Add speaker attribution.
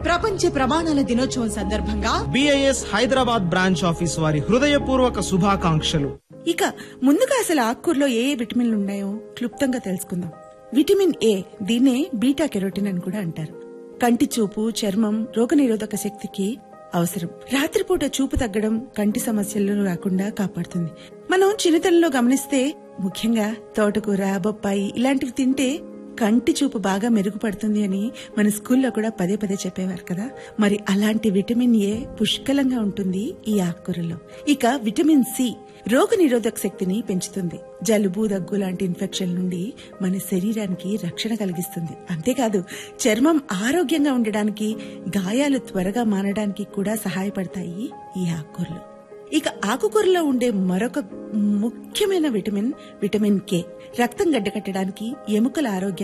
Speaker 1: ప్రపంచ ప్రమాణాల దినోత్సవం సందర్భంగా
Speaker 2: బిఐఎస్ హైదరాబాద్ బ్రాంచ్ ఆఫీస్ వారి హృదయపూర్వక శుభాకాంక్షలు
Speaker 3: ఇక ముందుగా అసలు ఆకుకూరలో ఏ ఏ విటమిన్లు ఉన్నాయో క్లుప్తంగా తెలుసుకుందాం విటమిన్ ఏ దీన్నే బీటా కెరోటిన్ అని కూడా అంటారు కంటి చూపు చర్మం రోగనిరోధక శక్తికి అవసరం రాత్రిపూట చూపు తగ్గడం కంటి సమస్యలను రాకుండా కాపాడుతుంది మనం చిన్నతనంలో గమనిస్తే ముఖ్యంగా తోటకూర బొప్పాయి ఇలాంటివి తింటే కంటి చూపు బాగా మెరుగుపడుతుంది అని మన స్కూల్లో కూడా పదే పదే చెప్పేవారు కదా మరి అలాంటి విటమిన్ ఏ పుష్కలంగా ఉంటుంది ఈ ఆకుకూరలో ఇక విటమిన్ సి రోగ నిరోధక శక్తిని పెంచుతుంది జలుబు దగ్గు లాంటి ఇన్ఫెక్షన్ నుండి మన శరీరానికి రక్షణ కలిగిస్తుంది అంతేకాదు చర్మం ఆరోగ్యంగా ఉండడానికి గాయాలు త్వరగా మానడానికి కూడా సహాయపడతాయి ఈ ఆకుకూరలు ఇక ఆకుకూరలో ఉండే మరొక ముఖ్యమైన విటమిన్ విటమిన్ కే రక్తం గడ్డకట్టడానికి ఎముకల ఆరోగ్యానికి